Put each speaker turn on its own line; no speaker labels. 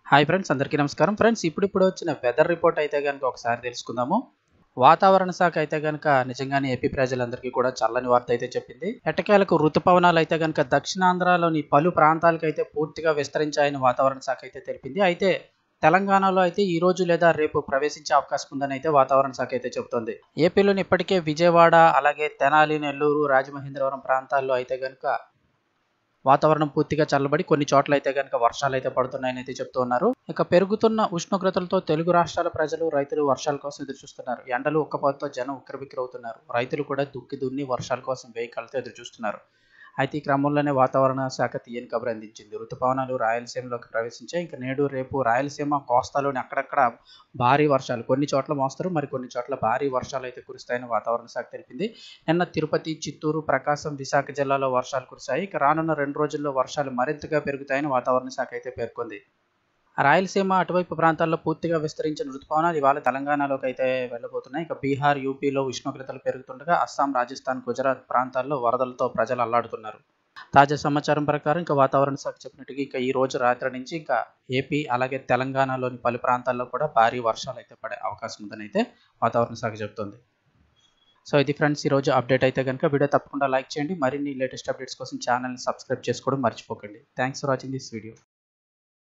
hi friends అందరికీ నమస్కారం friends ఇప్పుడిప్పుడు వచ్చిన వెదర్ రిపోర్ట్ అయితే కనుక ఒకసారి తెలుసుకుందాము వాతావరణ శాఖ అయితే కనుక నిజంగానే ఏపీ ప్రజలందరికీ కూడా చల్లని వార్త అయితే చెప్పింది ఎట్టకేలకు ఋతుపవనాలు అయితే కనుక దక్షిణాంధ్రలోని పలు ప్రాంతాలకు అయితే పూర్తిగా విస్తరించాయని వాతావరణ శాఖ అయితే తెలిపింది అయితే తెలంగాణలో అయితే ఈ రోజు లేదా రేపు ప్రవేశించే అవకాశం ఉందని అయితే వాతావరణ శాఖ అయితే చెబుతోంది ఏపీలోని ఇప్పటికే విజయవాడ అలాగే తెనాలి నెల్లూరు రాజమహేంద్రవరం ప్రాంతాల్లో అయితే కనుక వాతావరణం పూర్తిగా చల్లబడి కొన్ని చోట్ల అయితే కనుక వర్షాలు అయితే పడుతున్నాయని అయితే చెప్తూ ఉన్నారు ఇక పెరుగుతున్న ఉష్ణోగ్రతలతో తెలుగు రాష్ట్రాల ప్రజలు రైతులు వర్షాల కోసం ఎదురు చూస్తున్నారు ఎండలు ఉక్కపోతతో జనం ఉక్కిరిబిక్కిరవుతున్నారు రైతులు కూడా దుక్కి దున్ని వర్షాల కోసం వేయి కళ్ళతో ఎదురు చూస్తున్నారు అయితే ఈ క్రమంలోనే వాతావరణ శాఖ తీయని కబురు అందించింది ఋతుపవనాలు రాయలసీమలోకి ప్రవేశించాయి ఇంకా నేడు రేపు రాయలసీమ కోస్తాలోని అక్కడక్కడ భారీ వర్షాలు కొన్ని చోట్ల మోస్తారు మరి కొన్ని చోట్ల భారీ వర్షాలు అయితే కురుస్తాయని వాతావరణ శాఖ తెలిపింది నిన్న తిరుపతి చిత్తూరు ప్రకాశం విశాఖ జిల్లాలో వర్షాలు కురిశాయి ఇక రానున్న రెండు రోజుల్లో వర్షాలు మరింతగా పెరుగుతాయని వాతావరణ శాఖ అయితే పేర్కొంది రాయలసీమ అటువైపు ప్రాంతాల్లో పూర్తిగా విస్తరించిన ఋతుపవనాలు ఇవాళ తెలంగాణలోకి అయితే వెళ్ళబోతున్నాయి ఇక బీహార్ యూపీలో ఉష్ణోగ్రతలు పెరుగుతుండగా అస్సాం రాజస్థాన్ గుజరాత్ ప్రాంతాల్లో వరదలతో ప్రజలు అల్లాడుతున్నారు తాజా సమాచారం ప్రకారం ఇంకా వాతావరణ శాఖ చెప్పినట్టుగా ఇక ఈ రోజు రాత్రి నుంచి ఇంకా ఏపీ అలాగే తెలంగాణలోని పలు ప్రాంతాల్లో కూడా భారీ వర్షాలు అయితే పడే అవకాశం ఉందని అయితే వాతావరణ శాఖ చెబుతోంది సో ఇది ఫ్రెండ్స్ ఈరోజు అప్డేట్ అయితే కనుక వీడియో తప్పకుండా లైక్ చేయండి మరిన్ని లేటెస్ట్ అప్డేట్స్ కోసం ఛానల్ని సబ్స్క్రైబ్ చేసుకోవడం మర్చిపోకండి thanks for watching this video